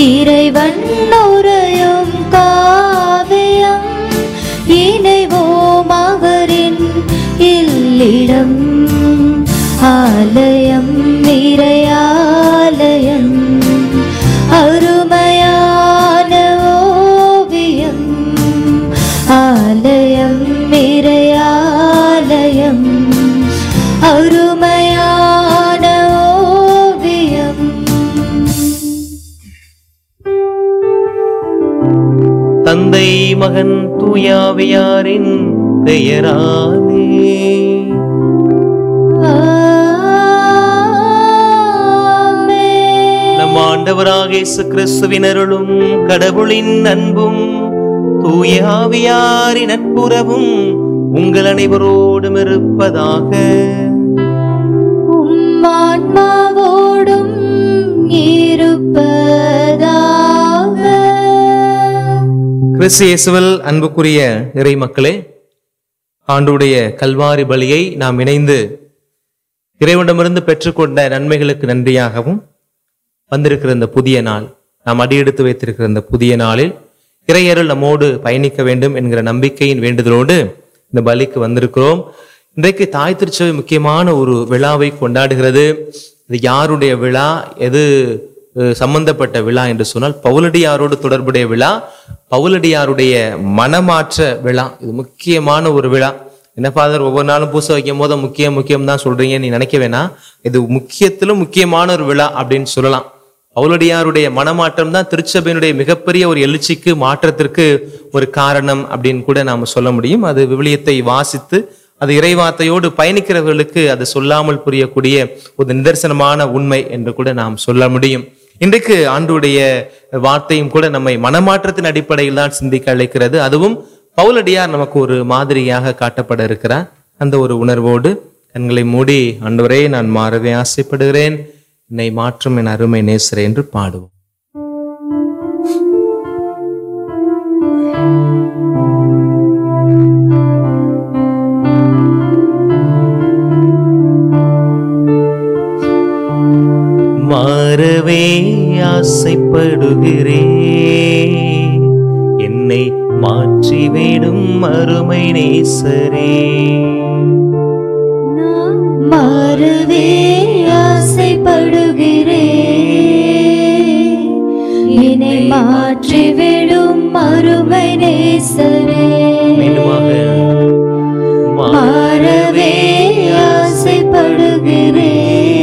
இறைவன் உரையும் காவியம் இணைவோம் அவரின் இல்லிடம் ஆலயம் இறையாலயம் அருமையான ஓவியம் ஆலயம் இறையாலயம் அருமையான ஓவியம் தந்தை மகன் தூயாவியாரின் பெயராலே ஆமென். நம் ஆண்டவராக இயேசு கிறிஸ்துவின் அருளும் கடவுளின் அன்பும் தூயாவியாரின் நட்புறவும் உங்கள் அனைவரோடும் இருப்பதாக உம் ஆன்மாவோடும் இருப்பதாக கிறிஸ்து இயேசுவில் அன்புக்குரிய இறை மக்களே ஆண்டுடைய கல்வாரி பலியை நாம் இணைந்து இறைவனிடமிருந்து பெற்றுக்கொண்ட நன்மைகளுக்கு நன்றியாகவும் வந்திருக்கிற இந்த புதிய நாள் நாம் அடியெடுத்து வைத்திருக்கிற இந்த புதிய நாளில் இறையருள் நம்மோடு பயணிக்க வேண்டும் என்கிற நம்பிக்கையின் வேண்டுதலோடு இந்த பலிக்கு வந்திருக்கிறோம் இன்றைக்கு தாய் திருச்சபை முக்கியமான ஒரு விழாவை கொண்டாடுகிறது இது யாருடைய விழா எது அஹ், சம்பந்தப்பட்ட விழா என்று சொன்னால் பவுலடியாரோடு தொடர்புடைய விழா பவுலடியாருடைய மனமாற்ற விழா இது முக்கியமான ஒரு விழா என்ன ஃபாதர் ஒவ்வொரு நாளும் பூசை வைக்கும் போது முக்கியம் முக்கியம் தான் சொல்றீங்க நீ நினைக்க வேணாம் இது முக்கியத்திலும் முக்கியமான ஒரு விழா அப்படின்னு சொல்லலாம் பவுலடியாருடைய மனமாற்றம் தான் திருச்சபையினுடைய மிகப்பெரிய ஒரு எழுச்சிக்கு மாற்றத்திற்கு ஒரு காரணம் அப்படின்னு கூட நாம சொல்ல முடியும் அது விவிலியத்தை வாசித்து அது இறைவார்த்தையோடு பயணிக்கிறவர்களுக்கு அது சொல்லாமல் புரியக்கூடிய ஒரு நிதர்சனமான உண்மை என்று கூட நாம் சொல்ல முடியும் இன்றைக்கு ஆண்டுடைய வார்த்தையும் கூட நம்மை மனமாற்றத்தின் அடிப்படையில் தான் சிந்திக்க அழைக்கிறது அதுவும் பவுலடியார் நமக்கு ஒரு மாதிரியாக காட்டப்பட இருக்கிறார் அந்த ஒரு உணர்வோடு கண்களை மூடி ஆண்டவரே நான் மாறவே ஆசைப்படுகிறேன் என்னை மாற்றும் என் அருமை நேசரே என்று பாடுவோம் மாறவே ஆசைப்படுகிறேன் என்னை மாற்றிவிடும் அருமை நேசரே நான் மாறவே ஆசைப்படுகிறேன் என்னை மாற்றிவிடும் அருமை நேசரே மீண்டுமாக மாறவே ஆசைப்படுகிறேன்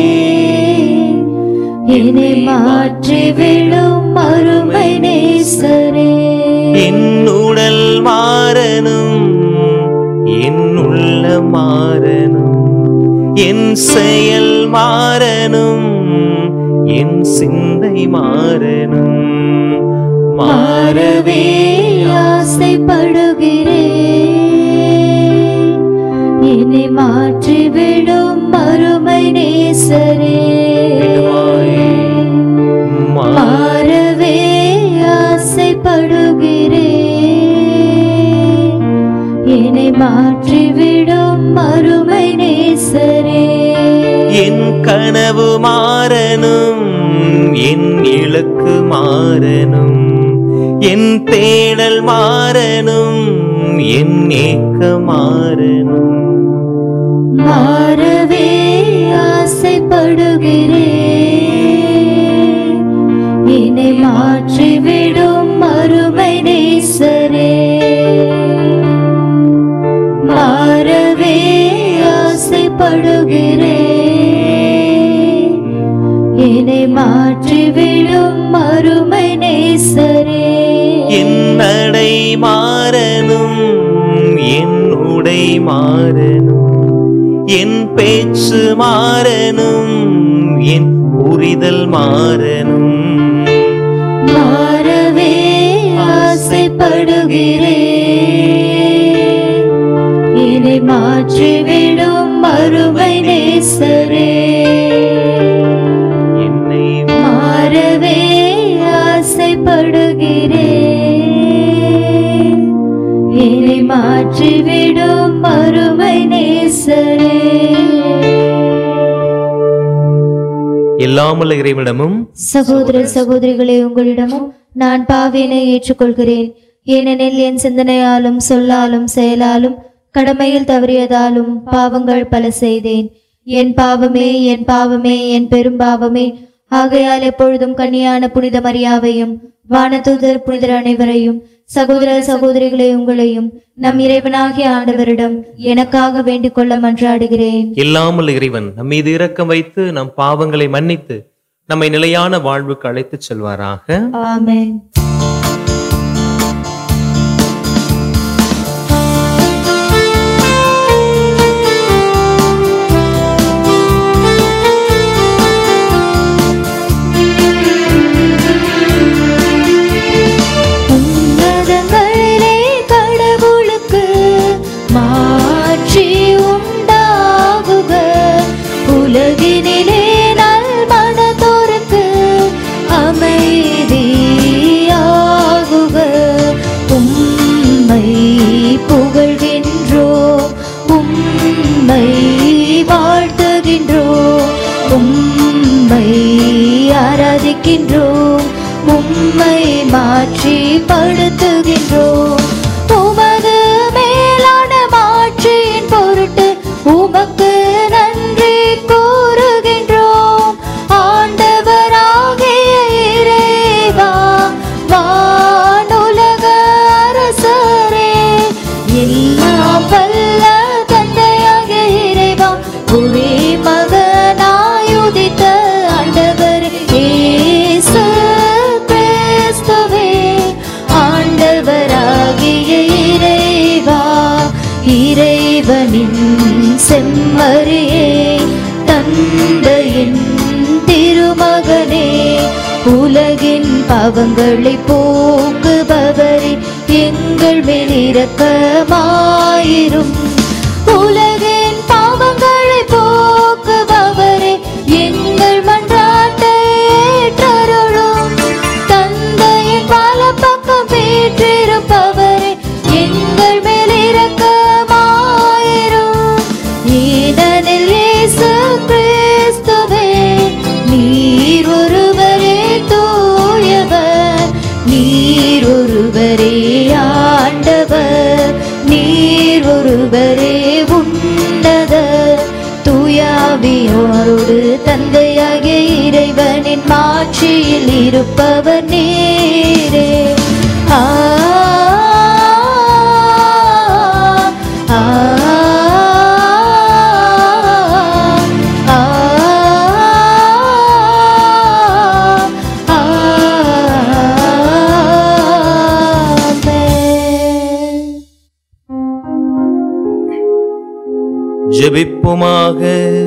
என்னை மாற்றிவிடும் அருமை நேசரே என் உடல் மாறனும் என் உள்ள மாறனும் என் செயல் மாறனும் என் சிந்தை மாறனும் மாறவே ஆசைப்படுகிறேன் என்னை மாற்றிவிடும் அருமை நேசரே மாறவே ஆசைப்படுகிறேன் என்னை மாற்றிவிடும் அருமை நேசரே என் கனவு மாறனும் என் இலக்கு மாறனும் என் தேடல் மாறனும் என் ஏக்க மாறனும் மாறவே ஆசைப்படுகிறேன் என்னை மாற்றிவிடும் அருமை நேசரே மாறவே ஆசைப்படுகிறேன் என்னை மாற்றிவிடும் அருமை நேசரே என் நடை மாறனும் என் உடை மாறனும் என் பேச்சு மாறனும் என் புரிதல் மாறனும் மாறவே ஆசைப்படுகிறேன் என்னை மாற்றிவிடும் அருமை நேசரே என்னை மாறவே ஆசைப்படுகிறேன் என்னை மாற்றிவிடும் அருமை நேசரே எல்லாமுள்ள இறைவனிடமும் சகோதர சகோதரிகளே உங்களிடமும் நான் பாவினை ஏற்றுக்கொள்கிறேன் ஏனெனில் என் சிந்தனையாலும் சொல்லாலும் செயலாலும் கடமையில் தவறியதாலும் பாவங்கள் பல செய்தேன் என் பாவமே என் பாவமே என் பெரும் பாவமே ஆகையால் எப்பொழுதும் கன்னியான புனித மரியாவையும் வானதூதர் புனிதர் அனைவரையும் சகோதர சகோதரிகளே உங்களையும் நம் இறைவனாகிய ஆண்டவரிடம் எனக்காக வேண்டிக் கொள்ள மன்றாடுகிறேன் எல்லாமுள்ள இறைவன் நம் மீது இரக்கம் வைத்து நம் பாவங்களை மன்னித்து நம்மை நிலையான வாழ்வுக்கு அழைத்துச் செல்வாராக ஆமென் உன்னதங்களிலே கடவுளுக்கு மாட்சி உண்டாகுக உலகினிலே நல் மனதோருக்கு அமைதியாகுக உம்மை புகழ்கின்றோம் உம்மை வாழ்த்துகின்றோம் உம்மை ஆராதிக்கின்றோம் உம்மை மாற்றி படுத்துகின்றோம் உமது மேலான மாட்சியின் பொருட்டு உமக்கு நன்றி கூறுகின்றோம் ஆண்டவராகிய இறைவா வானுலக அரசரே எல்லாம் வல்ல தந்தையாகிய இறைவா ஒரே மகனாயுதித்த ஆண்டவர் இயேசு கிறிஸ்துவே ஆண்டவராகிய இறைவா இறைவனின் செம்மறியே தந்தையின் திருமகனே உலகின் பாவங்களை போக்குபவரே எங்கள் மேல் இரக்கமாயிரும் உலகின் பாவங்களை போக்குபவரே எங்கள் மன்றாட்டை ஏற்றருளும் தந்தையின் வலப்பக்கம் வீற்றிருப்பவரே எங்கள் மேல் இரக்கமாயிரும் ஏனெனில் இயேசு கிறிஸ்துவே நீர் ஒருவரே தூயவர் நீர் ஒருவரே ஆண்டவர் நீர் ஒருவரே உன்னத தூயாவியோரோடு தந்தையாகிய இறைவனின் மாட்சியில் இருப்பவர் நீரே ஆ ஆ, ஆ, ஆமென். ஜெபிப்புமாக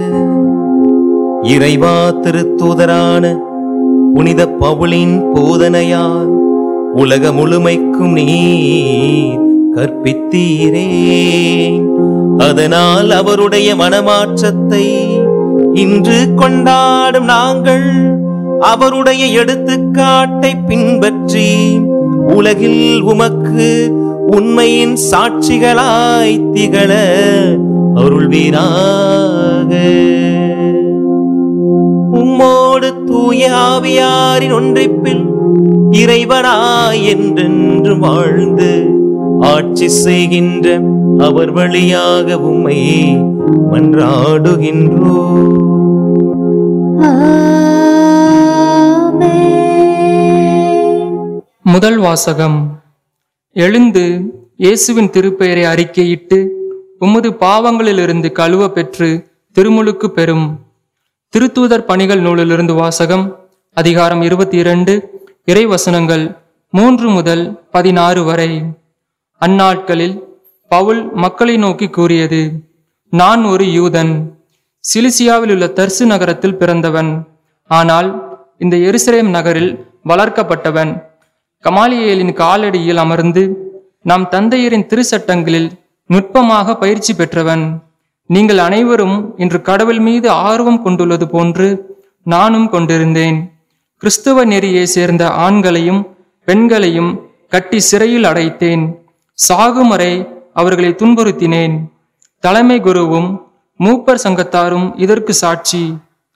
இறைவா திருத்தூதரான புனித பவுலின் போதனையால் உலக முழுமைக்கும் நீர் கற்பித்தீரே அதனால் அவருடைய மனமாற்றத்தை இன்று கொண்டாடும் நாங்கள் அவருடைய எடுத்துக்காட்டை பின்பற்றி உலகில் உமக்கு உண்மையின் சாட்சிகளாய் திகழ அருள்வீராக உம்மோடு தூய ஆவியாரின் ஒன்றிப்பில் இறைவனாய் என்றென்று வாழ்ந்து ஆட்சி செய்கின்ற அவர் வழியாக உம்மை மன்றாடுகின்றோ ஆமென். முதல் வாசகம் எழுந்து இயேசுவின் திருப்பெயரை அறிக்கையிட்டு உமது பாவங்களிலிருந்து கழுவ பெற்று திருமுழுக்கு பெறும் திருத்தூதர் பணிகள் நூலிலிருந்து வாசகம் அதிகாரம் இருபத்தி இரண்டு இறைவசனங்கள் மூன்று முதல் பதினாறு வரை அந்நாட்களில் பவுல் மக்களை நோக்கி கூறியது நான் ஒரு யூதன் சிலிசியாவில் உள்ள தர்சு நகரத்தில் பிறந்தவன் ஆனால் இந்த எருசலேம் நகரில் வளர்க்கப்பட்டவன் கமாலியேலின் காலடியில் அமர்ந்து நம் தந்தையரின் திருச்சட்டங்களில் நுட்பமாக பயிற்சி பெற்றவன் நீங்கள் அனைவரும் இன்று கடவுள் மீது ஆர்வம் கொண்டுள்ளது போன்று நானும் கொண்டிருந்தேன் கிறிஸ்துவ நெறியை சேர்ந்த ஆண்களையும் பெண்களையும் கட்டி சிறையில் அடைத்தேன் சாகும் வரை அவர்களை துன்புறுத்தினேன் தலைமை குருவும் மூப்பர் சங்கத்தாரும் இதற்கு சாட்சி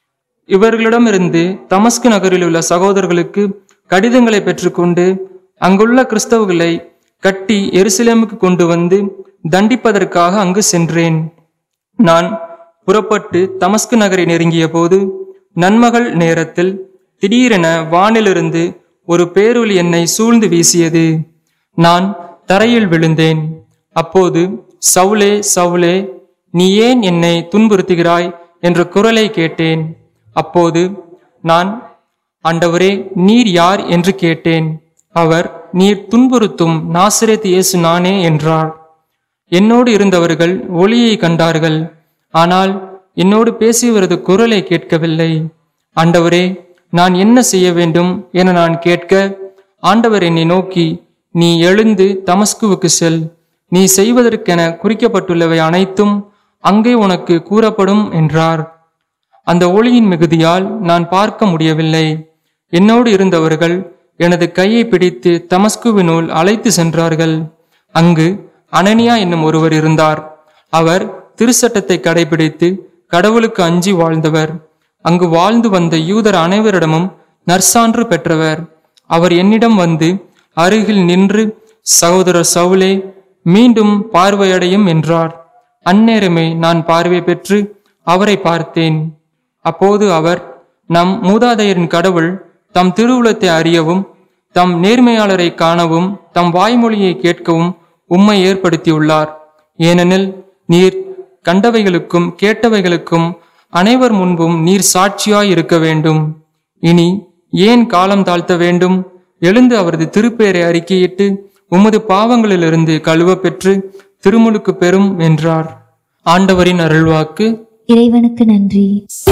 இவர்களிடமிருந்து தமஸ்கு நகரில் உள்ள சகோதரர்களுக்கு கடிதங்களை பெற்றுக்கொண்டு அங்குள்ள கிறிஸ்தவர்களை கட்டி எருசலேமுக்கு கொண்டு வந்து தண்டிப்பதற்காக அங்கு சென்றேன் நான் புறப்பட்டு தமஸ்கு நகரை நெருங்கிய போது நன்மகள் நேரத்தில் திடீரென வானிலிருந்து ஒரு பேரொளி என்னை சூழ்ந்து வீசியது நான் தரையில் விழுந்தேன் அப்போது சவுலே சவுலே நீ ஏன் என்னை துன்புறுத்துகிறாய் என்ற குரலை கேட்டேன் அப்போது நான் ஆண்டவரே நீர் யார் என்று கேட்டேன் அவர் நீர் துன்புறுத்தும் நாசிரேத் இயேசு நானே என்றார் என்னோடு இருந்தவர்கள் ஒளியை கண்டார்கள் ஆனால் என்னோடு பேசியவரது குரலை கேட்கவில்லை ஆண்டவரே நான் என்ன செய்ய வேண்டும் என நான் கேட்க ஆண்டவர் என்னை நோக்கி நீ எழுந்து தமஸ்குவுக்கு செல் நீ செய்வதற்கென குறிக்கப்பட்டுள்ளவை அனைத்தும் அங்கே உனக்கு கூறப்படும் என்றார் அந்த ஒளியின் மிகுதியால் நான் பார்க்க முடியவில்லை என்னோடு இருந்தவர்கள் எனது கையை பிடித்து தமஸ்குவினுள் அழைத்து சென்றார்கள் அங்கு அனனியா என்னும் ஒருவர் இருந்தார் அவர் திருச்சட்டத்தை கடைபிடித்து கடவுளுக்கு அஞ்சி வாழ்ந்தவர் அங்கு வாழ்ந்து வந்த யூதர் அனைவரிடமும் நற்சான்று பெற்றவர் அவர் என்னிடம் வந்து அருகில் நின்று சகோதரர் சவுலே மீண்டும் பார்வையடையும் என்றார் அந்நேரமே நான் பார்வை பெற்று அவரை பார்த்தேன் அப்போது அவர் நம் மூதாதையரின் கடவுள் தம் திருவுளத்தை அறியவும் தம் நேர்மையாளரை காணவும் தம் வாய்மொழியை கேட்கவும் உம்மை ஏற்படுத்தியுள்ளார் ஏனெனில் நீர் கண்டவைகளுக்கும் கேட்டவைகளுக்கும் அனைவர் முன்பும் நீர் சாட்சியாய் இருக்க வேண்டும் இனி ஏன் காலம் தாழ்த்த வேண்டும் எழுந்து அவரது திருப்பெயரை அறிக்கையிட்டு உமது பாவங்களிலிருந்து கழுவ பெற்று திருமுழுக்கு பெறும் என்றார் ஆண்டவரின் அருள்வாக்கு இறைவனுக்கு நன்றி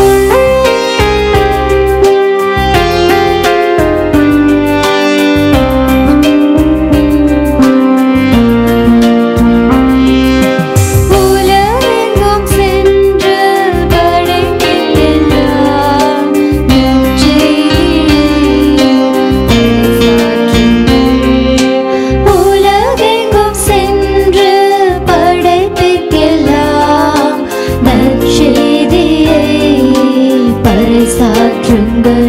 உலகெங்கும் சென்று படைக்கின்றெல்லாம் உலகெங்கும் சென்று படைப்பிற்கெல்லாம் நற்செய்தியை பறைசாற்றுங்கள்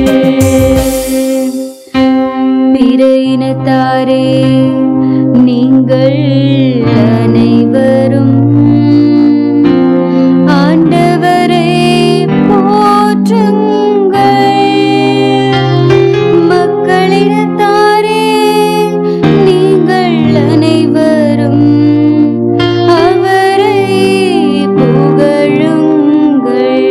பிற இனத்தாரே நீங்கள் அனைவரும் ஆண்டவரை போற்றுங்கள் மக்களினத்தாரே நீங்கள் அனைவரும் அவரை புகழுங்கள்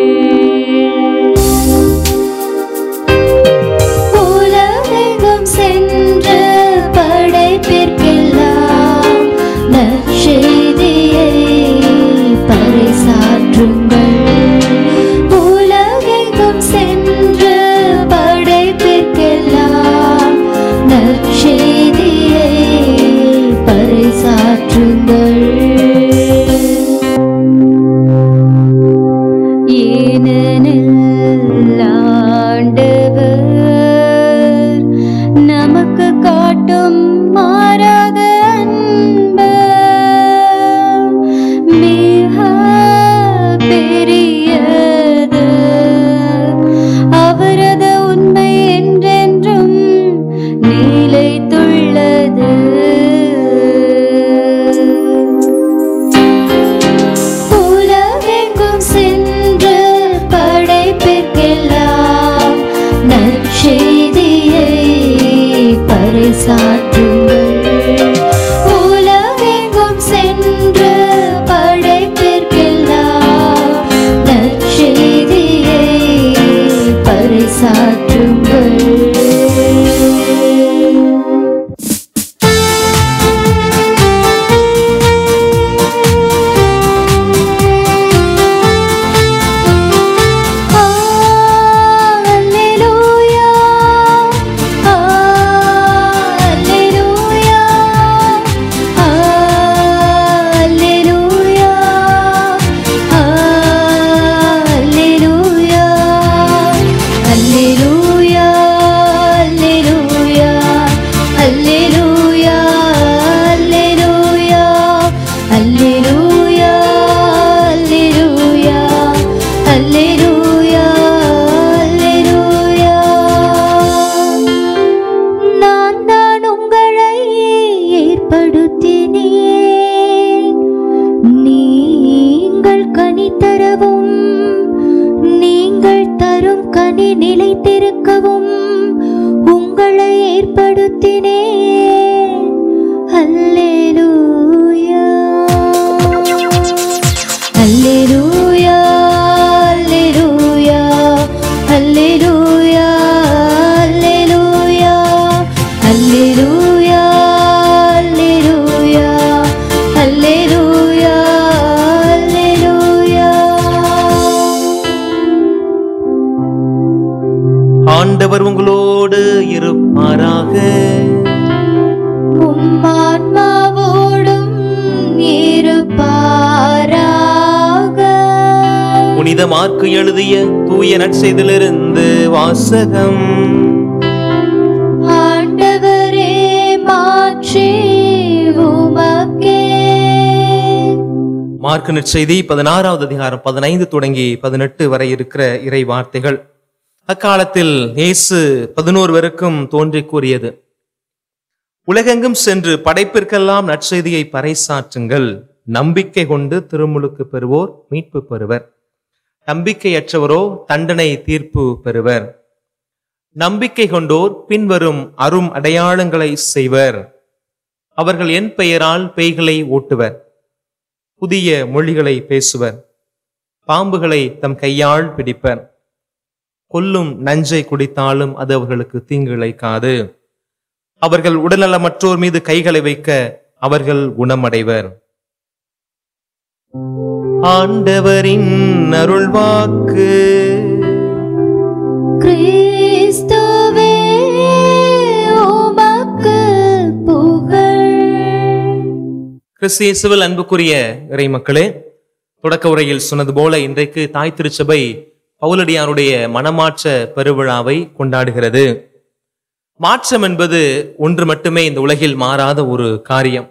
உலகெங்கும் சென்று படைப்பிற்கெல்லாம் நற்செய்தியை பறைசாற்றுங்கள் உலகெங்கும் சென்று படைப்பிற்கெல்லாம் நற்செய்தியை பறைசாற்றுங்கள் ஏனெனில் ஆண்டவர் நமக்கு காட்டும் மாறாத அன்பு மிக பெரியது அவரது உண்மை என்றென்றும் நிலைத்துள்ளது உலகெங்கும் சென்று படைப்பிற்கெல்லாம் நற்செய்தியை பறைசாற்றுங்கள் உலகெங்கும் சென்று படைப்பிற்கெல்லாம் நற்செய்தியை பறைசாற்றுங்கள் Alleluia, Alleluia, வாழ்க்கை நிலைத்திருக்கவும் உங்களை ஏற்படுத்தினே அல்லேலூயா அல்லேலூயா அல்லேலூயா அல்லேலூயா அல்லேலூயா அல்லேலூயா அல்லேலூயா அல்லேலூயா அல்லேலூயா ஆண்டவர் உங்களோடு இருப்பாராக உம்மாத்மாவோடும் இருப்பாராக புனித மார்க்கு எழுதிய தூய நற்செய்திலிருந்து வாசகம் ஆண்டவரே மாற்றி உமக்கே மார்க்கு நற்செய்தி பதினாறாவது அதிகாரம் பதினைந்து தொடங்கி பதினெட்டு வரை இருக்கிற இறை வார்த்தைகள் அக்காலத்தில் இயேசு பதினோரு பேருக்கும் தோன்றி கூறியது உலகெங்கும் சென்று படைப்பிற்கெல்லாம் நற்செய்தியை பறைசாற்றுங்கள் நம்பிக்கை கொண்டு திருமுழுக்கு பெறுவோர் மீட்பு பெறுவர் நம்பிக்கையற்றவரோ தண்டனை தீர்ப்பு பெறுவர் நம்பிக்கை கொண்டோர் பின்வரும் அரும் அடையாளங்களை செய்வர் அவர்கள் என் பெயரால் பேய்களை ஓட்டுவர் புதிய மொழிகளை பேசுவர் பாம்புகளை தம் கையால் பிடிப்பர் கொல்லும் நஞ்சை குடித்தாலும் அது அவர்களுக்கு தீங்கு இழைக்காது அவர்கள் உடல்நலமற்றோர் மீது கைகளை வைக்க அவர்கள் குணமடைவர் ஆண்டவரின் அருள்வாக்கு கிறிஸ்துவே உமக்கு புகழ் கிறிஸ்தியேசுவில் அன்புக்குரிய இறை மக்களே தொடக்க உரையில் சொன்னது போல இன்றைக்கு தாய் திருச்சபை பவுலடியாருடைய மனமாற்ற பெருவிழாவை கொண்டாடுகிறது மாற்றம் என்பது ஒன்று மட்டுமே இந்த உலகில் மாறாத ஒரு காரியம்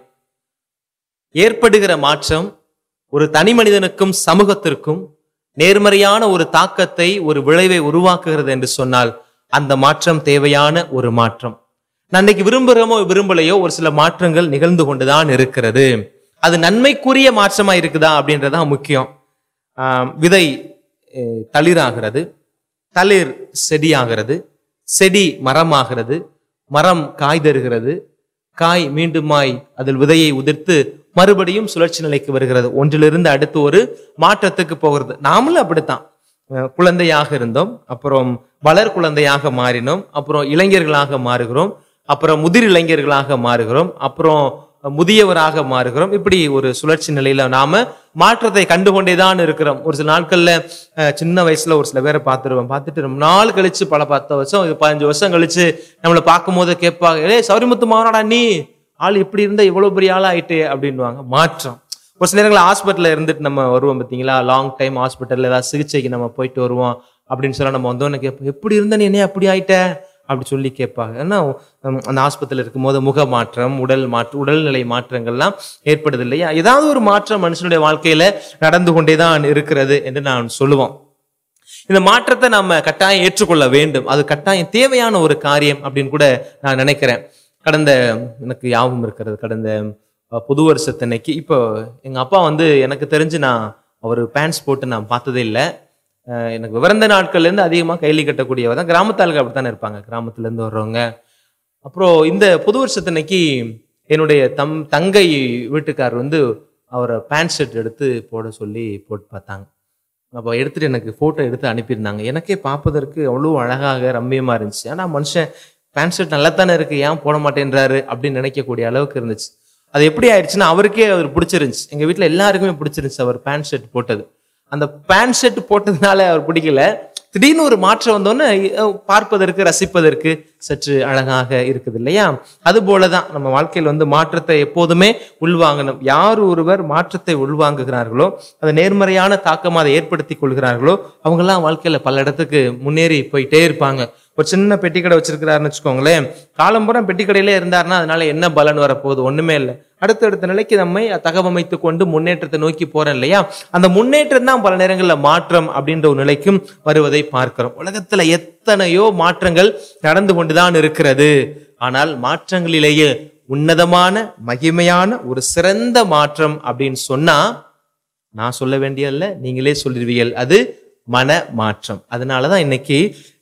ஏற்படுகிற மாற்றம் ஒரு தனி மனிதனுக்கும் சமூகத்திற்கும் நேர்மறையான ஒரு தாக்கத்தை ஒரு விளைவை உருவாக்குகிறது என்று சொன்னால் அந்த மாற்றம் தேவையான ஒரு மாற்றம் நான் இன்னைக்கு விரும்புகிறோமோ விரும்பலையோ ஒரு சில மாற்றங்கள் நிகழ்ந்து கொண்டுதான் இருக்கிறது அது நன்மைக்குரிய மாற்றமா இருக்குதா அப்படின்றதான் முக்கியம் ஆம், விதை அஹ், தளிராகிறது தளிர் செடியாகிறது செடி மரமாகிறது மரம் காய் தருகிறது காய் மீண்டுமாய் அதில் விதையை உதிர்த்து மறுபடியும் சுழற்சி நிலைக்கு வருகிறது ஒன்றிலிருந்து அடுத்து ஒரு மாற்றத்துக்கு போகிறது நாமளும் அப்படித்தான் அஹ் குழந்தையாக இருந்தோம் அப்புறம் வளர் குழந்தையாக மாறினோம் அப்புறம் இளைஞர்களாக மாறுகிறோம் அப்புறம் முதிர் இளைஞர்களாக மாறுகிறோம் அப்புறம் முதியவராக மாறுகிறோம் இப்படி ஒரு சுழற்சி நிலையில நாம மாற்றத்தை கண்டுகொண்டே தான் இருக்கிறோம் ஒரு சில நாட்கள்ல அஹ், சின்ன வயசுல ஒரு சில பேரை பார்த்துருவோம் பார்த்துட்டு ரொம்ப நாள் கழிச்சு பல பத்து வருஷம் இது பதினஞ்சு வருஷம் கழிச்சு நம்மளை பார்க்கும்போது கேட்பாங்க ஏ சௌரிமுத்து மாவனாடா நீ ஆள் இப்படி இருந்தா இவ்வளவு பெரிய ஆளா ஆயிட்டே அப்படின்னுவாங்க மாற்றம் ஒரு சில நேரங்களில் ஹாஸ்பிட்டல்ல இருந்துட்டு நம்ம வருவோம் பார்த்தீங்களா லாங் டைம் ஹாஸ்பிட்டல்ல ஏதாவது சிகிச்சைக்கு நம்ம போயிட்டு வருவோம் அப்படின்னு சொல்ல நம்ம வந்தோன்னு கேட்போம் எப்படி இருந்த நீ என்ன அப்படி ஆயிட்ட அப்படி சொல்லி கேட்பாங்க ஏன்னா உம், அந்த ஆஸ்பத்திரியில் இருக்கும்போது முக மாற்றம் உடல் மாற்றம் உடல்நிலை மாற்றங்கள்லாம் ஏற்படுது இல்லையா ஏதாவது ஒரு மாற்றம் மனுஷனுடைய வாழ்க்கையில நடந்து கொண்டே தான் இருக்கிறது என்று நான் சொல்லுவோம் இந்த மாற்றத்தை நம்ம கட்டாயம் ஏற்றுக்கொள்ள வேண்டும் அது கட்டாயம் தேவையான ஒரு காரியம் அப்படின்னு கூட நான் நினைக்கிறேன் கடந்த எனக்கு ஞாபகம் இருக்கிறது கடந்த அஹ், புது வருஷத்தன்னைக்கு இப்போ எங்க அப்பா வந்து எனக்கு தெரிஞ்சு நான் அவர் பேண்ட்ஸ் போட்டு நான் பார்த்ததே இல்லை அஹ், எனக்கு விவரந்த நாட்கள்ல இருந்து அதிகமாக கைலி கட்டக்கூடியவர் தான் கிராமத்தாளுக்கு அப்படித்தானே இருப்பாங்க கிராமத்துல இருந்து வர்றவங்க அப்புறம் இந்த புது வருஷத்தன்னைக்கு என்னுடைய தம் தங்கை வீட்டுக்காரர் வந்து அவரை பேண்ட் ஷர்ட் எடுத்து போட சொல்லி போட்டு பார்த்தாங்க அப்போ எடுத்துட்டு எனக்கு ஃபோட்டோ எடுத்து அனுப்பியிருந்தாங்க எனக்கே பார்ப்பதற்கு அவ்வளோ அழகாக ரம்மியமாக இருந்துச்சு ஆனால் மனுஷன் பேண்ட் ஷர்ட் நல்லா தானே இருக்கு ஏன் போட மாட்டேன்றாரு அப்படின்னு நினைக்கக்கூடிய அளவுக்கு இருந்துச்சு அது எப்படி ஆயிடுச்சுன்னா அவருக்கே அவர் பிடிச்சிருந்துச்சு எங்கள் வீட்டில் எல்லாருக்குமே பிடிச்சிருந்துச்சு அவர் பேண்ட் ஷர்ட் போட்டது அந்த பேண்ட் ஷர்ட் போட்டதுனால அவர் பிடிக்கல திடீர்னு ஒரு மாற்றம் வந்தோன்னே அஹ், பார்ப்பதற்கு ரசிப்பதற்கு சற்று அழகாக இருக்குது இல்லையா அது போலதான் நம்ம வாழ்க்கையில் வந்து மாற்றத்தை எப்போதுமே உள்வாங்கணும் யார் ஒருவர் மாற்றத்தை உள்வாங்குகிறார்களோ அது நேர்மறையான தாக்கமாக அதை ஏற்படுத்தி கொள்கிறார்களோ அவங்கெல்லாம் வாழ்க்கையில பல இடத்துக்கு முன்னேறி போயிட்டே இருப்பாங்க ஒரு சின்ன பெட்டி கடை வச்சிருக்கிறாருன்னு வச்சுக்கோங்களேன் காலம்புறம் பெட்டி கடையிலே இருந்தாருன்னா அதனால என்ன பலன் வரப்போகுது ஒண்ணுமே இல்லை அடுத்தடுத்த நிலைக்கு நம்மை தகவமைத்து கொண்டு முன்னேற்றத்தை நோக்கி போறோம் இல்லையா அந்த முன்னேற்றம் தான் பல நேரங்களில் மாற்றம் அப்படின்ற ஒரு நிலைக்கும் வருவதை பார்க்கிறோம் உலகத்துல எத்தனையோ மாற்றங்கள் நடந்து கொண்டுதான் இருக்கிறது ஆனால் மாற்றங்களிலேயே உன்னதமான மகிமையான ஒரு சிறந்த மாற்றம் அப்படின்னு சொன்னா நான் சொல்ல வேண்டியதில்ல நீங்களே சொல்லிடுவீர்கள் அது மன மாற்றம் அதனாலதான் இன்னைக்கு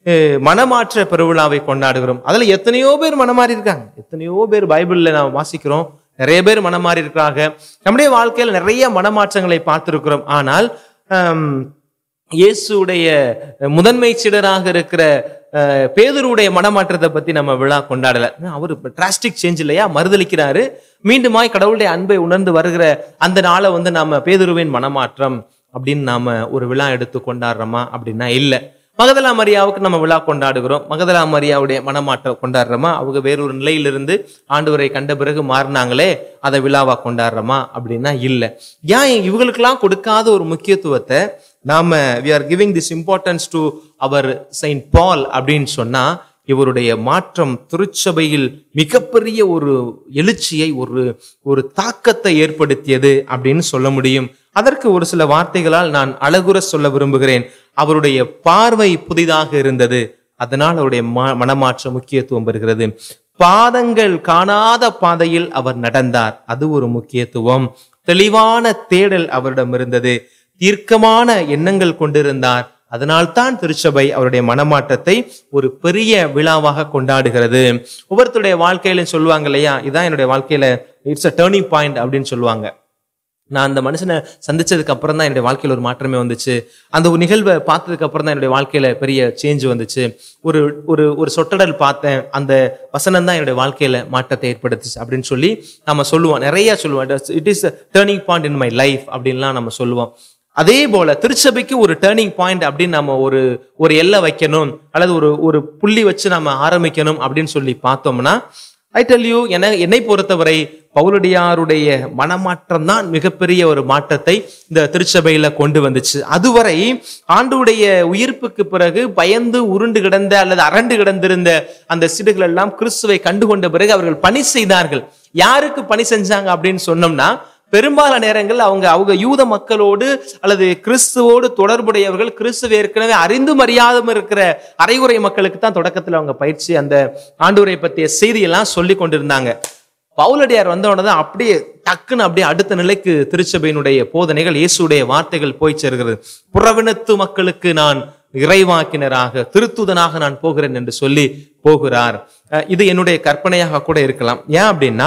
அஹ், மனமாற்ற பெருவிழாவை கொண்டாடுகிறோம் அதுல எத்தனையோ பேர் மனமாறி இருக்காங்க எத்தனையோ பேர் பைபிள்ல நாம் வாசிக்கிறோம் நிறைய பேர் மனமாறி இருக்கிறாங்க நம்முடைய வாழ்க்கையில் நிறைய மனமாற்றங்களை பார்த்திருக்கிறோம் ஆனால் ஆம், இயேசுடைய முதன்மை சீடராக இருக்கிற அஹ், பேதுருவுடைய மனமாற்றத்தை பத்தி நம்ம விழா கொண்டாடல அவர் டிராஸ்டிக் சேஞ்ச் இல்லையா மறுதளிக்கிறாரு மீண்டுமாய் கடவுளுடைய அன்பை உணர்ந்து வருகிற அந்த நாளை வந்து நாம பேதுருவின் மனமாற்றம் அப்படின்னு நாம ஒரு விழா எடுத்து கொண்டாடுறோமா அப்படின்னா இல்ல மகதலா மரியாவுக்கு நம்ம விழா கொண்டாடுகிறோம் மகதலா மரியாவுடைய மனமாற்றம் கொண்டாடுறோமா அவங்க வேறொரு நிலையிலிருந்து ஆண்டவரை கண்ட பிறகு மாறினாங்களே அதை விழாவா கொண்டாடுறோமா அப்படின்னா இல்ல ஏன் இவங்களுக்கெல்லாம் கொடுக்காத ஒரு முக்கியத்துவத்தை நாம we are giving this importance to our Saint Paul அப்படின்னு சொன்னா இவருடைய மாற்றம் திருச்சபையில் மிகப்பெரிய ஒரு எழுச்சியை ஒரு ஒரு தாக்கத்தை ஏற்படுத்தியது அப்படின்னு சொல்ல முடியும் அதற்கு ஒரு சில வார்த்தைகளால் நான் அழகுற சொல்ல விரும்புகிறேன் அவருடைய பார்வை புதிதாக இருந்தது அதனால் அவருடைய ம- மனமாற்ற முக்கியத்துவம் பெறுகிறது பாதங்கள் காணாத பாதையில் அவர் நடந்தார் அது ஒரு முக்கியத்துவம் தெளிவான தேடல் அவரிடம் இருந்தது தீர்க்கமான எண்ணங்கள் கொண்டிருந்தார் அதனால்தான் திருச்சபை அவருடைய மனமாற்றத்தை ஒரு பெரிய விழாவாக கொண்டாடுகிறது ஒவ்வொருத்தருடைய வாழ்க்கையில சொல்லுவாங்க இல்லையா இதான் என்னுடைய வாழ்க்கையில இட்ஸ் அ டேர்னிங் பாயிண்ட் அப்படின்னு சொல்லுவாங்க நான் அந்த மனுஷனை சந்திச்சதுக்கு அப்புறம் தான் என்னுடைய வாழ்க்கையில ஒரு மாற்றமே வந்துச்சு அந்த ஒரு நிகழ்வை பார்த்ததுக்கு அப்புறம் தான் என்னுடைய வாழ்க்கையில பெரிய சேஞ்ச் வந்துச்சு ஒரு ஒரு ஒரு சொட்டடல் பார்த்தேன் அந்த வசனம் தான் என்னுடைய வாழ்க்கையில மாற்றத்தை ஏற்படுத்துச்சு அப்படின்னு சொல்லி நம்ம சொல்லுவோம் நிறைய சொல்லுவோம் it is turning point in my life அப்படின்லாம் நம்ம சொல்லுவோம் அதே போல திருச்சபைக்கு ஒரு டேர்னிங் பாயிண்ட் அப்படின்னு நம்ம ஒரு ஒரு எல்லை வைக்கணும் அல்லது ஒரு ஒரு புள்ளி வச்சு நம்ம ஆரம்பிக்கணும் அப்படின்னு சொல்லி பார்த்தோம்னா ஐ டெல் யூ என என்னை பொறுத்தவரை பவுலடியாருடைய மனமாற்றம் தான் மிகப்பெரிய ஒரு மாற்றத்தை இந்த திருச்சபையில கொண்டு வந்துச்சு அதுவரை ஆண்டுடைய உயிர்ப்புக்கு பிறகு பயந்து உருண்டு கிடந்த அல்லது அரண்டு கிடந்திருந்த அந்த சிடுகள் எல்லாம் கிறிஸ்துவை கண்டுகொண்ட பிறகு அவர்கள் பணி செய்தார்கள் யாருக்கு பணி செஞ்சாங்க அப்படின்னு சொன்னோம்னா பெரும்பாலான நேரங்கள் அவங்க அவங்க யூத மக்களோடு அல்லது கிறிஸ்துவோடு தொடர்புடையவர்கள் கிறிஸ்துவ ஏற்கனவே அறிந்தும் அறியாதும் இருக்கிற அரைகுறை மக்களுக்கு தான் தொடக்கத்துல அவங்க பயிற்சி அந்த ஆண்டவரை பற்றிய செய்தியெல்லாம் சொல்லி கொண்டிருந்தாங்க பவுலடியார் வந்தவுடனே தான் அப்படியே டக்குன்னு அப்படியே அடுத்த நிலைக்கு திருச்சபையினுடைய போதனைகள் இயேசுடைய வார்த்தைகள் போய் சேர்கிறது புறவினத்து மக்களுக்கு நான் இறைவாக்கினராக திருத்துதனாக நான் போகிறேன் என்று சொல்லி போகிறார் அஹ் இது என்னுடைய கற்பனையாக கூட இருக்கலாம் ஏன் அப்படின்னா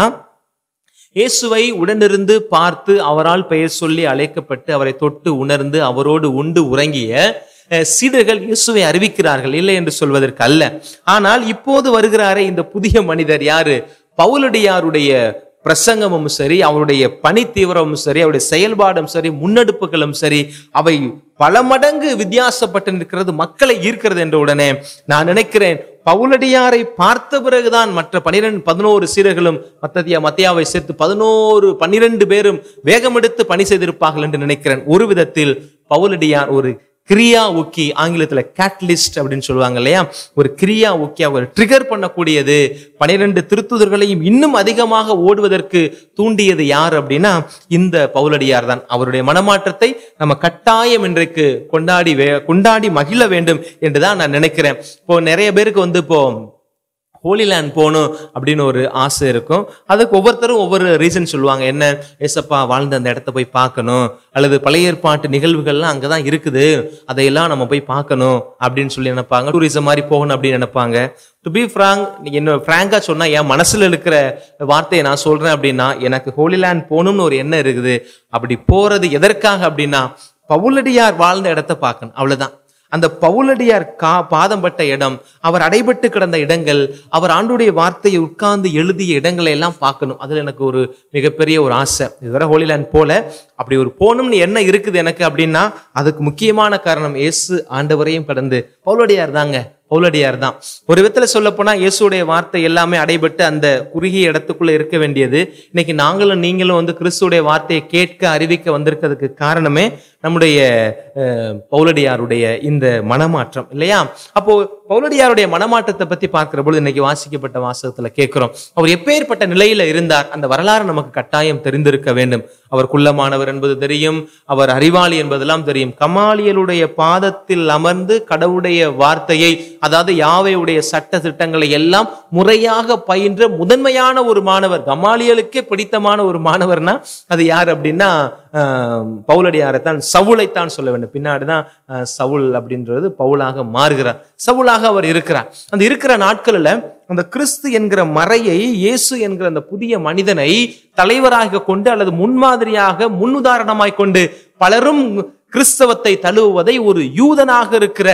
இயேசுவை உடனிருந்து பார்த்து அவரால் பெயர் சொல்லி அழைக்கப்பட்டு அவரை தொட்டு உணர்ந்து அவரோடு உண்டு உறங்கிய அஹ், சீடர்கள் இயேசுவை அறிவிக்கிறார்கள் இல்லை என்று சொல்வதற்கு அல்ல ஆனால் இப்போது வருகிறாரே இந்த புதிய மனிதர் யாரு பவுலடியாருடைய பிரசங்கமும் சரி அவருடைய பணி தீவிரமும் சரி அவருடைய செயல்பாடும் சரி முன்னெடுப்புகளும் சரி அவை பல மடங்கு வித்தியாசப்பட்டு நிற்கிறது மக்களை ஈர்க்கிறது என்ற உடனே நான் நினைக்கிறேன் பவுலடியாரை பார்த்த பிறகுதான் மற்ற பனிரெண்டு பதினோரு சீரர்களும் மத்திய மத்தியாவை சேர்த்து பதினோரு பன்னிரண்டு பேரும் வேகமெடுத்து பணி செய்திருப்பார்கள் என்று நினைக்கிறேன் ஒரு விதத்தில் பவுலடியார் ஒரு கிரியா ஊக்கி ஆங்கிலத்துல கேட்டலிஸ்ட் அப்படின்னு சொல்லுவாங்க இல்லையா ஒரு கிரியா ஊக்கியா ஒரு ட்ரிகர் பண்ணக்கூடியது பனிரெண்டு திருத்துதர்களையும் இன்னும் அதிகமாக ஓடுவதற்கு தூண்டியது யார் அப்படின்னா இந்த பவுலடியார் தான் அவருடைய மனமாற்றத்தை நம்ம கட்டாயம் இன்றைக்கு கொண்டாடி வே- கொண்டாடி மகிழ வேண்டும் என்றுதான் நான் நினைக்கிறேன் இப்போ நிறைய பேருக்கு வந்து இப்போ ஹோலிலேண்ட் போகணும் அப்படின்னு ஒரு ஆசை இருக்கும் அதுக்கு ஒவ்வொருத்தரும் ஒவ்வொரு ரீசன் சொல்லுவாங்க என்ன ஏசப்பா வாழ்ந்த அந்த இடத்த போய் பார்க்கணும் அல்லது பழைய ஏற்பாட்டு நிகழ்வுகள்லாம் அங்கே தான் இருக்குது அதையெல்லாம் நம்ம போய் பார்க்கணும் அப்படின்னு சொல்லி நினைப்பாங்க டூரிசம் மாதிரி போகணும் அப்படின்னு நினைப்பாங்க டு பி ஃப்ராங்க் என்ன ஃப்ராங்கா சொன்னா என் மனசுல இருக்கிற வார்த்தையை நான் சொல்றேன் அப்படின்னா எனக்கு ஹோலிலேண்ட் போகணும்னு ஒரு எண்ணம் இருக்குது அப்படி போறது எதற்காக அப்படின்னா பவுலடியார் வாழ்ந்த இடத்த பார்க்கணும் அவ்வளவுதான் அந்த பவுலடியார் கா பாதம் பட்ட இடம் அவர் அடைபட்டு கிடந்த இடங்கள் அவர் ஆண்டுடைய வார்த்தையை உட்கார்ந்து எழுதிய இடங்களை எல்லாம் பார்க்கணும் அதுல எனக்கு ஒரு மிகப்பெரிய ஒரு ஆசை இதுவரை ஹோலிலேண்ட் போல அப்படி ஒரு போகணும்னு என்ன இருக்குது எனக்கு அப்படின்னா அதுக்கு முக்கியமான காரணம் இயேசு ஆண்டவரையும் கடந்து பவுலடியார் தாங்க பவுலடியார் தான் ஒரு விதத்துல சொல்ல போனா இயேசுடைய வார்த்தை எல்லாமே அடைபட்டு அந்த குறுகிய இடத்துக்குள்ள இருக்க வேண்டியது இன்னைக்கு நாங்களும் நீங்களும் வந்து கிறிஸ்துடைய வார்த்தையை கேட்க அறிவிக்க வந்திருக்கிறதுக்கு காரணமே நம்முடைய அஹ், பவுலடியாருடைய இந்த மனமாற்றம் இல்லையா அப்போ பவுலடியாருடைய மனமாற்றத்தை பத்தி பார்க்கிற பொழுது இன்னைக்கு வாசிக்கப்பட்ட வாசகத்துல கேட்கிறோம் அவர் எப்பேற்பட்ட நிலையில இருந்தார் அந்த வரலாறு நமக்கு கட்டாயம் தெரிந்திருக்க வேண்டும் அவர் குள்ளமானவர் என்பது தெரியும் அவர் அறிவாளி என்பதெல்லாம் தெரியும் கமாலியலுடைய பாதத்தில் அமர்ந்து கடவுளுடைய வார்த்தையை அதாவது யாவையுடைய சட்ட திட்டங்களை எல்லாம் முறையாக பயின்ற முதன்மையான ஒரு மாணவர் கமாலியலுக்கே பிடித்தமான ஒரு மாணவர்னா அது யார் அப்படின்னா ஆஹ், பவுலடியாரை தான் சவுலைத்தான் சொல்ல வேண்டும் பின்னாடிதான் அஹ், சவுல் அப்படின்றது பவுலாக மாறுகிறார் சவுலாக அவர் இருக்கிறார் அந்த இருக்கிற நாட்களில் அந்த கிறிஸ்து என்கிற மறையை இயேசு என்கிற அந்த புதிய மனிதனை தலைவராக கொண்டு அல்லது முன்மாதிரியாக முன்னுதாரணமாய் கொண்டு பலரும் கிறிஸ்தவத்தை தழுவுவதை ஒரு யூதனாக இருக்கிற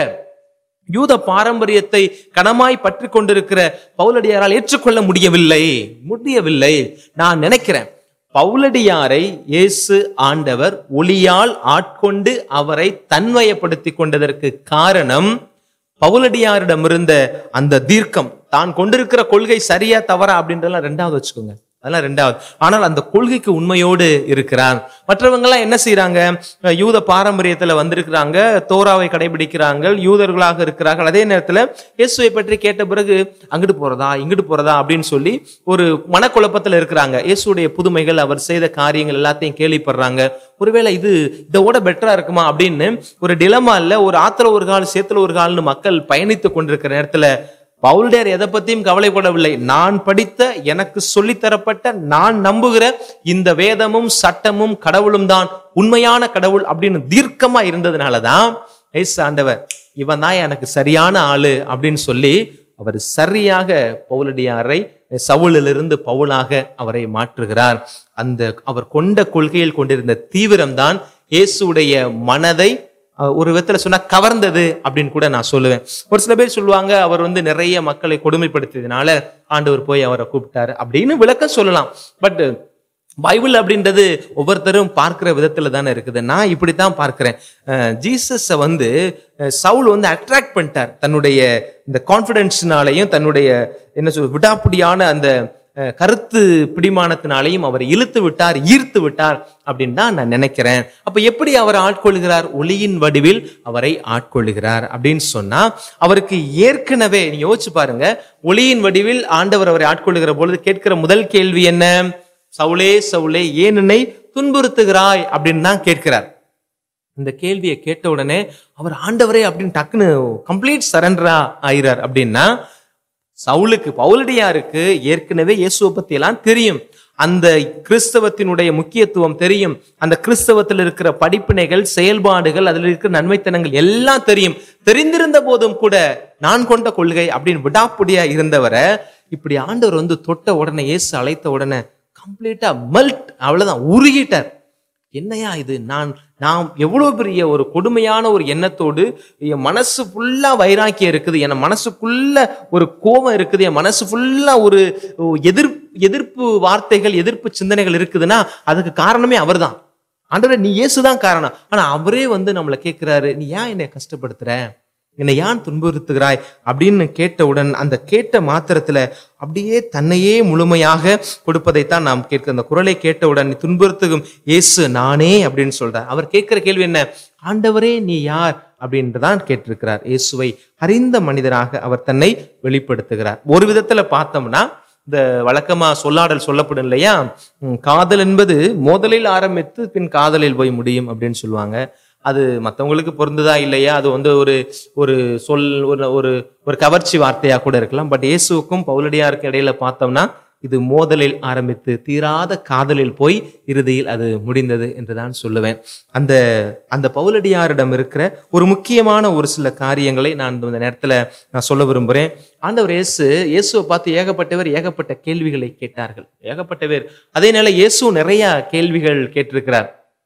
யூத பாரம்பரியத்தை கனமாய் பற்றி கொண்டிருக்கிற பவுலடியாரால் ஏற்றுக்கொள்ள முடியவில்லை முடியவில்லை நான் நினைக்கிறேன் பவுலடியாரை இயேசு ஆண்டவர் ஒளியால் ஆட்கொண்டு அவரை தன்வயப்படுத்தி கொண்டதற்கு காரணம் பவுலடியாரிடம் இருந்த அந்த தீர்க்கம் தான் கொண்டிருக்கிற கொள்கை சரியா தவறா அப்படின்றதெல்லாம் ரெண்டாவது வச்சுக்கோங்க அதெல்லாம் ரெண்டாவது ஆனால் அந்த கொள்கைக்கு உண்மையோடு இருக்கிறார் மற்றவங்க எல்லாம் என்ன செய்யறாங்க அஹ் யூத பாரம்பரியத்துல வந்திருக்கிறாங்க தோராவை கடைபிடிக்கிறாங்க யூதர்களாக இருக்கிறார்கள் அதே நேரத்துல இயேசுவை பற்றி கேட்ட பிறகு அங்கிட்டு போறதா இங்கிட்டு போறதா அப்படின்னு சொல்லி ஒரு மனக்குழப்பத்துல இருக்கிறாங்க இயேசுடைய புதுமைகள் அவர் செய்த காரியங்கள் எல்லாத்தையும் கேள்விப்படுறாங்க ஒருவேளை இது இதோட பெட்டரா இருக்குமா அப்படின்னு ஒரு டிலமா இல்ல ஒரு ஆத்துல ஒரு கால் சேத்துல ஒரு கால்னு மக்கள் பயணித்து கொண்டிருக்கிற நேரத்துல பவுல்டேர் எதை பத்தியும் கவலைப்படவில்லை நான் படித்த எனக்கு சொல்லித்தரப்பட்ட நான் நம்புகிற இந்த வேதமும் சட்டமும் கடவுளும் தான் உண்மையான கடவுள் அப்படின்னு தீர்க்கமா இருந்ததுனாலதான் ஏசு ஆண்டவர் இவன் தான் எனக்கு சரியான ஆளு அப்படின்னு சொல்லி அவர் சரியாக பவுலடியாரை சவுலிலிருந்து பவுலாக அவரை மாற்றுகிறார் அந்த அவர் கொண்ட கொள்கையில் கொண்டிருந்த தீவிரம் தான் இயேசுடைய மனதை அஹ், ஒரு விதத்துல சொன்னா கவர்ந்தது அப்படின்னு கூட நான் சொல்லுவேன் ஒரு சில பேர் சொல்லுவாங்க அவர் வந்து நிறைய மக்களை கொடுமைப்படுத்தியதுனால ஆண்டவர் போய் அவரை கூப்பிட்டாரு அப்படின்னு விளக்கம் சொல்லலாம் பட் பைபிள் அப்படின்றது ஒவ்வொருத்தரும் பார்க்கிற விதத்துல தானே இருக்குது நான் இப்படித்தான் பார்க்கிறேன் அஹ், ஜீசஸை வந்து அஹ், சவுல் வந்து அட்ராக்ட் பண்ணிட்டார் தன்னுடைய இந்த கான்ஃபிடென்ஸ்னாலையும் தன்னுடைய என்ன சொல் விடாப்பிடியான அந்த அஹ், கருத்து பிடிமானத்தினாலையும் அவர் இழுத்து விட்டார் ஈர்த்து விட்டார் அப்படின்னு தான் நான் நினைக்கிறேன் அப்ப எப்படி அவர் ஆட்கொள்கிறார் ஒளியின் வடிவில் அவரை ஆட்கொள்கிறார் அப்படின்னு சொன்னா அவருக்கு ஏற்கனவே நீங்க யோசிச்சு பாருங்க ஒளியின் வடிவில் ஆண்டவர் அவரை ஆட்கொள்ளுகிற பொழுது கேட்கிற முதல் கேள்வி என்ன சவுளே சவுளே ஏன் என்னை துன்புறுத்துகிறாய் அப்படின்னு தான் கேட்கிறார் இந்த கேள்வியை கேட்ட உடனே அவர் ஆண்டவரே அப்படின்னு டக்குன்னு கம்ப்ளீட் சரண்டரா ஆயிறார் அப்படின்னா சவுலுக்கு பவுலடியாருக்கு ஏற்கனவே இயேசுவை பத்தி எல்லாம் தெரியும் அந்த கிறிஸ்தவத்தினுடைய முக்கியத்துவம் தெரியும் அந்த கிறிஸ்தவத்தில் இருக்கிற படிப்பினைகள் செயல்பாடுகள் அதில் இருக்கிற நன்மைத்தனங்கள் எல்லாம் தெரியும் தெரிந்திருந்த போதும் கூட நான் கொண்ட கொள்கை அப்படின்னு விடாப்புடியா இருந்தவரை இப்படி ஆண்டவர் வந்து தொட்ட உடனே இயேசு அழைத்த உடனே கம்ப்ளீட்டா மெல்ட் அவ்வளவுதான் உருகிட்டார் என்னையா இது நான் நான் எவ்வளவு பெரிய ஒரு கொடுமையான ஒரு எண்ணத்தோடு என் மனசு ஃபுல்லா வைராக்கியம் இருக்குது என் மனசுக்குள்ள ஒரு கோபம் இருக்குது என் மனசு ஃபுல்லா ஒரு எதிர்ப்பு எதிர்ப்பு வார்த்தைகள் எதிர்ப்பு சிந்தனைகள் இருக்குதுன்னா அதுக்கு காரணமே அவர்தான் ஆண்டவரே நீ இயேசுதான் காரணம் ஆனா அவரே வந்து நம்மளை கேட்கிறாரு நீ ஏன் என்னை கஷ்டப்படுத்துற என்னை ஏன் துன்புறுத்துகிறாய் அப்படின்னு கேட்டவுடன் அந்த கேட்ட மாத்திரத்துல அப்படியே தன்னையே முழுமையாக கொடுப்பதைத்தான் நாம் கேட்க அந்த குரலை கேட்டவுடன் நீ துன்புறுத்துகும் இயேசு நானே அப்படின்னு சொல்றார் அவர் கேட்கிற கேள்வி என்ன ஆண்டவரே நீ யார் அப்படின்றதான் கேட்டிருக்கிறார் இயேசுவை அறிந்த மனிதராக அவர் தன்னை வெளிப்படுத்துகிறார் ஒரு விதத்துல பார்த்தோம்னா இந்த வழக்கமா சொல்லாடல் சொல்லப்படும் இல்லையா உம், காதல் என்பது மோதலில் ஆரம்பித்து பின் காதலில் போய் முடியும் அப்படின்னு சொல்லுவாங்க அது மற்றவங்களுக்கு பொருந்துதா இல்லையா அது வந்து ஒரு ஒரு சொல் ஒரு ஒரு ஒரு கவர்ச்சி வார்த்தையா கூட இருக்கலாம் பட் இயேசுவுக்கும் பவுலடியாருக்கும் இடையில பார்த்தோம்னா இது மோதலில் ஆரம்பித்து தீராத காதலில் போய் இறுதியில் அது முடிந்தது என்று தான் சொல்லுவேன் அந்த அந்த பவுலடியாரிடம் இருக்கிற ஒரு முக்கியமான ஒரு சில காரியங்களை நான் இந்த நேரத்துல நான் சொல்ல விரும்புகிறேன் ஆண்டவர் இயேசு இயேசுவை பார்த்து ஏகப்பட்டவர் ஏகப்பட்ட கேள்விகளை கேட்டார்கள் ஏகப்பட்டவர் அதே நேரம் இயேசு நிறைய கேள்விகள் கேட்டிருக்கிறார்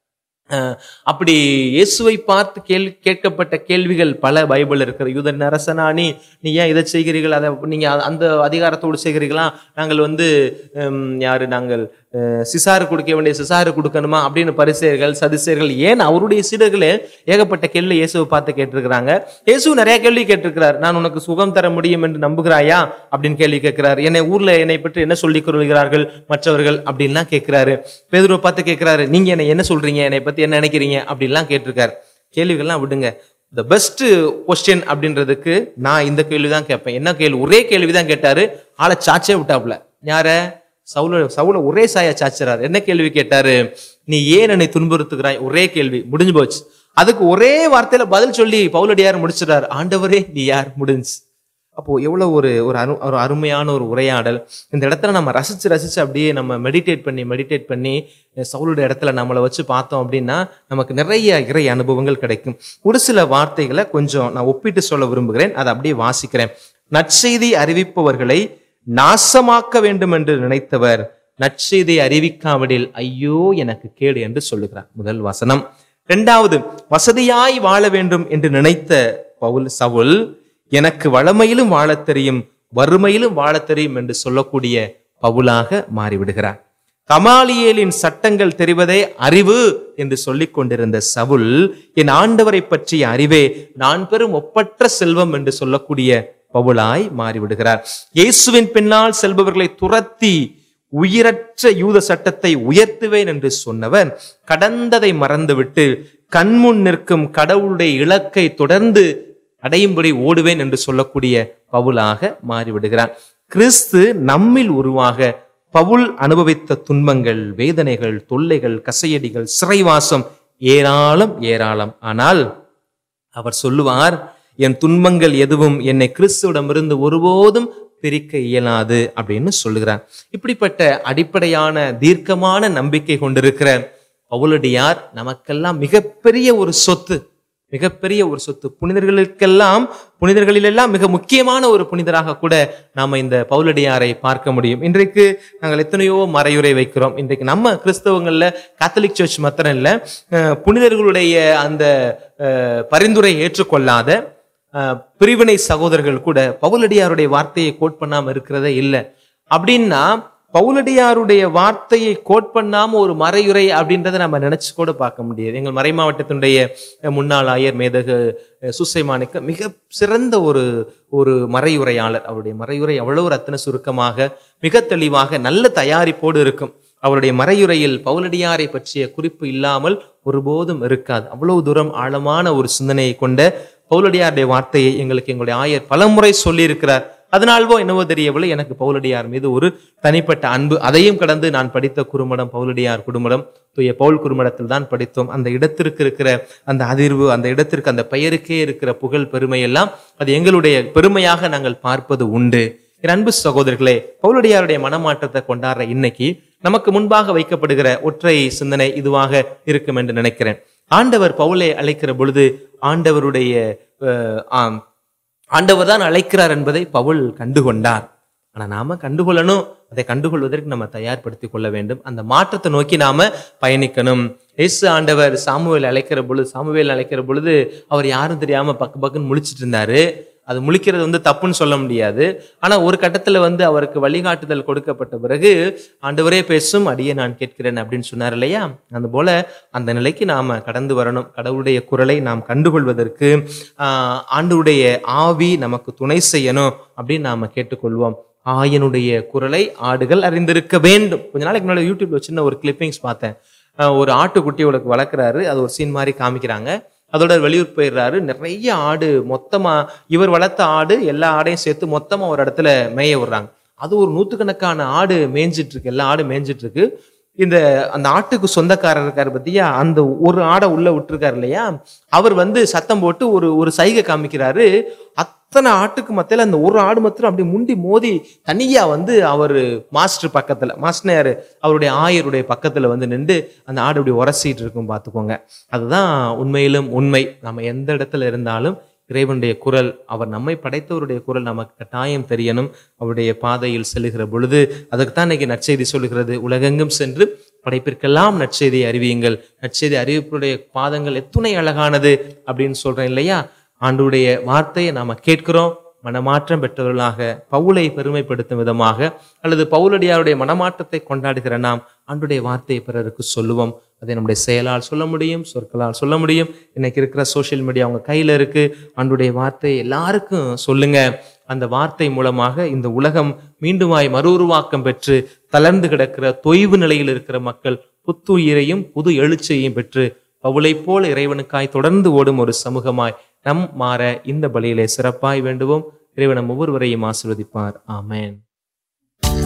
அஹ் அப்படி இயேசுவை பார்த்து கேள் கேட்கப்பட்ட கேள்விகள் பல பைபிள் இருக்கிற யூதன் அரசனா நீ நீ ஏன் இதை செய்கிறீர்கள் அதை நீங்க அ- அந்த அதிகாரத்தோடு செய்கிறீர்களா நாங்கள் வந்து ஹம், யாரு நாங்கள் அஹ், சிசாரு கொடுக்க வேண்டிய சிசாரு கொடுக்கணுமா அப்படின்னு பரிசெயர்கள் சதிசெயர்கள் ஏன் அவருடைய சீடர்களே ஏகப்பட்ட கேள்வி இயேசுவை பார்த்து கேட்டிருக்கிறாங்க இயேசு நிறைய கேள்வி கேட்டிருக்கிறார் நான் உனக்கு சுகம் தர முடியும் என்று நம்புகிறாயா அப்படின்னு கேள்வி கேட்கிறார் என்னை ஊர்ல என்னை பற்றி என்ன சொல்லிக் கொள்கிறார்கள் மற்றவர்கள் அப்படின்லாம் கேட்கிறாரு பேதுருவை பார்த்து கேட்கிறாரு நீங்க என்ன என்ன சொல்றீங்க என்னை பத்தி என்ன நினைக்கிறீங்க அப்படின்லாம் கேட்டிருக்காரு கேள்விகள்லாம் விடுங்க த பெஸ்ட் கொஸ்டின் அப்படின்றதுக்கு நான் இந்த கேள்வி தான் கேட்பேன் என்ன கேள்வி ஒரே கேள்வி தான் கேட்டாரு ஆளை சாச்சே விட்டாப்ல யார சவுல சவுல ஒரே சாயா சாச்சுறாரு என்ன கேள்வி கேட்டாரு நீ ஏன் என்னை துன்புறுத்துகிறாய் ஒரே கேள்வி முடிஞ்சு போச்சு அதுக்கு ஒரே வார்த்தையில பதில் சொல்லி பவுலடியார் முடிச்சிடாரு ஆண்டவரே நீ யார் முடிஞ்சு அப்போ எவ்வளவு ஒரு ஒரு அரு ஒரு அருமையான ஒரு உரையாடல் இந்த இடத்துல நம்ம ரசிச்சு ரசிச்சு அப்படியே நம்ம மெடிடேட் பண்ணி மெடிடேட் பண்ணி அஹ் சவுலுடைய இடத்துல நம்மளை வச்சு பார்த்தோம் அப்படின்னா நமக்கு நிறைய இறை அனுபவங்கள் கிடைக்கும் ஒரு சில வார்த்தைகளை கொஞ்சம் நான் ஒப்பிட்டு சொல்ல விரும்புகிறேன் அதை அப்படியே வாசிக்கிறேன் நற்செய்தி அறிவிப்பவர்களை நாசமாக்க வேண்டும் என்று நினைத்தவர் நற்செய்தி அறிவிக்காவிடில் ஐயோ எனக்கு கேடு என்று சொல்லுகிறார் முதல் வசனம் இரண்டாவது வசதியாய் வாழ வேண்டும் என்று நினைத்த பவுல் சவுல் எனக்கு வளமையிலும் வாழத் தெரியும் வறுமையிலும் வாழத் தெரியும் என்று சொல்லக்கூடிய பவுலாக மாறிவிடுகிறார் கமாலியேலின் சட்டங்கள் தெரிவதே அறிவு என்று சொல்லிக் கொண்டிருந்த சவுல் என் ஆண்டவரை பற்றிய அறிவே நான் பெறும் ஒப்பற்ற செல்வம் என்று சொல்லக்கூடிய பவுலாய் மாறிவிடுகிறார் இயேசுவின் பின்னால் செல்பவர்களை துரத்தி உயிரற்ற யூத சட்டத்தை உயர்த்துவேன் என்று சொன்னவர் கடந்ததை மறந்துவிட்டு கண்முன் நிற்கும் கடவுளுடைய இலக்கை தொடர்ந்து அடையும்படி ஓடுவேன் என்று சொல்லக்கூடிய பவுலாக மாறிவிடுகிறார் கிறிஸ்து நம்மில் உருவாக பவுல் அனுபவித்த துன்பங்கள் வேதனைகள் தொல்லைகள் கசையடிகள் சிறைவாசம் ஏராளம் ஏராளம் ஆனால் அவர் சொல்லுவார் என் துன்பங்கள் எதுவும் என்னை கிறிஸ்துவிடமிருந்து ஒருபோதும் பிரிக்க இயலாது அப்படின்னு சொல்லுகிறார் இப்படிப்பட்ட அடிப்படையான தீர்க்கமான நம்பிக்கை கொண்டிருக்கிற பவுலடியார் நமக்கெல்லாம் மிகப்பெரிய ஒரு சொத்து மிகப்பெரிய ஒரு சொத்து புனிதர்களுக்கெல்லாம் புனிதர்களிலெல்லாம் மிக முக்கியமான ஒரு புனிதராக கூட நாம இந்த பவுலடியாரை பார்க்க முடியும் இன்றைக்கு நாங்கள் எத்தனையோ மறையுரை வைக்கிறோம் இன்றைக்கு நம்ம கிறிஸ்தவங்கள்ல காத்தலிக் சர்ச் மாத்திரம் இல்ல அஹ், புனிதர்களுடைய அந்த அஹ், பரிந்துரை ஏற்றுக்கொள்ளாத அஹ், பிரிவினை சகோதரர்கள் கூட பவுலடியாருடைய வார்த்தையை கோட் பண்ணாம இருக்கிறதே இல்லை அப்படின்னா பவுலடியாருடைய வார்த்தையை கோட் பண்ணாம ஒரு மறையுரை அப்படின்றத நம்ம நினைச்சு கூட பார்க்க முடியாது எங்கள் மறை மாவட்டத்தினுடைய அஹ், முன்னாள் ஆயர் மேதகு அஹ், சுசைமானுக்கு மிக சிறந்த ஒரு ஒரு மறையுரையாளர் அவருடைய மறையுரை அவ்வளவு ரத்தின சுருக்கமாக மிக தெளிவாக நல்ல தயாரிப்போடு இருக்கும் அவருடைய மறையுரையில் பவுலடியாரை பற்றிய குறிப்பு இல்லாமல் ஒருபோதும் இருக்காது அவ்வளவு தூரம் ஆழமான ஒரு சிந்தனையை கொண்ட பவுலடியாருடைய வார்த்தையை எங்களுக்கு எங்களுடைய ஆயர் பலமுறை சொல்லியிருக்கிறார் அதனால்வோ என்னவோ தெரியவில்லை எனக்கு பவுலடியார் மீது ஒரு தனிப்பட்ட அன்பு அதையும் கடந்து நான் படித்த குறுமடம் பவுலடியார் குடும்பம் தூய பவுல் குறுமடத்தில் தான் படித்தோம் அந்த இடத்திற்கு இருக்கிற அந்த அதிர்வு அந்த இடத்திற்கு அந்த பெயருக்கே இருக்கிற புகழ் பெருமை எல்லாம் அது எங்களுடைய பெருமையாக நாங்கள் பார்ப்பது உண்டு என் அன்பு சகோதரர்களே பவுலடியாருடைய மனமாற்றத்தை கொண்டாடுற இன்னைக்கு நமக்கு முன்பாக வைக்கப்படுகிற ஒற்றை சிந்தனை இதுவாக இருக்கும் என்று நினைக்கிறேன் ஆண்டவர் பவுலை அழைக்கிற பொழுது ஆண்டவருடைய அஹ், ஆம், ஆண்டவர் தான் அழைக்கிறார் என்பதை பவுல் கண்டுகொண்டார் ஆனா நாம கண்டுகொள்ளணும் அதை கண்டுகொள்வதற்கு நம்ம தயார்படுத்திக் கொள்ள வேண்டும் அந்த மாற்றத்தை நோக்கி நாம பயணிக்கணும் இயேசு ஆண்டவர் சாமுவேல் அழைக்கிற பொழுது சாமுவேல் அழைக்கிற பொழுது அவர் யாரும் தெரியாம பக்கு பக்குன்னு முழிச்சிட்டு இருந்தாரு அது முழிக்கிறது வந்து தப்புன்னு சொல்ல முடியாது ஆனா ஒரு கட்டத்துல வந்து அவருக்கு வழிகாட்டுதல் கொடுக்கப்பட்ட பிறகு ஆண்டவரே பேசும் அடியே நான் கேட்கிறேன் அப்படின்னு சொன்னார் இல்லையா அந்த போல அந்த நிலைக்கு நாம கடந்து வரணும் கடவுளுடைய குரலை நாம் கண்டுகொள்வதற்கு ஆஹ் ஆண்டவருடைய ஆவி நமக்கு துணை செய்யணும் அப்படின்னு நாம கேட்டுக்கொள்வோம் ஆயனுடைய குரலை ஆடுகள் அறிந்திருக்க வேண்டும் கொஞ்ச நாளைக்கு முன்னாடி யூடியூப்ல சின்ன ஒரு கிளிப்பிங்ஸ் பார்த்தேன் ஆஹ் ஒரு ஆட்டுக்குட்டி அவளுக்கு வளர்க்குறாரு அது ஒரு சீன் மாதிரி காமிக்கிறாங்க அதோட வெளியூர் போயிடுறாரு நிறைய ஆடு மொத்தமா இவர் வளர்த்த ஆடு எல்லா ஆடையும் சேர்த்து மொத்தமா ஒரு இடத்துல மேய விடுறாங்க அது ஒரு நூற்றுக்கணக்கான ஆடு மேய்ஞ்சிட்டு இருக்கு எல்லா ஆடு மேய்ஞ்சிட்டு இருக்கு இந்த அந்த ஆட்டுக்கு சொந்தக்காரர் இருக்காரு பத்தியா அந்த ஒரு ஆடை உள்ள விட்டுருக்காரு இல்லையா அவர் வந்து சத்தம் போட்டு ஒரு ஒரு சைகை காமிக்கிறாரு அத்தனை ஆட்டுக்கு மத்தியில அந்த ஒரு ஆடு மாத்திரம் அப்படி முண்டி மோதி தனியா வந்து அவர் மாஸ்டர் பக்கத்துல மாஸ்டர் யாரு அவருடைய ஆயருடைய பக்கத்துல வந்து நின்று அந்த ஆடு அப்படி உரசிட்டு இருக்கும் பார்த்துக்கோங்க அதுதான் உண்மையிலும் உண்மை நம்ம எந்த இடத்துல இருந்தாலும் இறைவனுடைய குரல் அவர் நம்மை படைத்தவருடைய குரல் நமக்கு கட்டாயம் தெரியணும் அவருடைய பாதையில் செல்லுகிற பொழுது அதுக்கு தான் இன்னைக்கு நற்செய்தி சொல்லுகிறது உலகெங்கும் சென்று படைப்பிற்கெல்லாம் நற்செய்தியை அறிவியுங்கள் நற்செய்தி அறிவிப்புடைய பாதங்கள் எத்துணை அழகானது அப்படின்னு சொல்றேன் இல்லையா ஆண்டுடைய வார்த்தையை நாம கேட்கிறோம் மனமாற்றம் பெற்றவர்களாக பவுலை பெருமைப்படுத்தும் விதமாக அல்லது பவுலடியாருடைய மனமாற்றத்தை கொண்டாடுகிற நாம் ஆண்டுடைய வார்த்தையை பிறருக்கு சொல்லுவோம் அதை நம்முடைய செயலால் சொல்ல முடியும் சொற்களால் சொல்ல முடியும் இன்னைக்கு இருக்கிற சோஷியல் மீடியா அவங்க கையில இருக்கு ஆண்டுடைய வார்த்தையை எல்லாருக்கும் சொல்லுங்க அந்த வார்த்தை மூலமாக இந்த உலகம் மீண்டுமாய் மறு உருவாக்கம் பெற்று தளர்ந்து கிடக்கிற தொய்வு நிலையில் இருக்கிற மக்கள் புத்துயிரையும் புது எழுச்சியையும் பெற்று பவுலை போல இறைவனுக்காய் தொடர்ந்து ஓடும் ஒரு சமூகமாய் நம் மாற இந்த பலியிலே சிறப்பாய் வேண்டுவோம் இறைவன் நம் ஒவ்வொருவரையும் ஆசீர்வதிப்பார் ஆமென்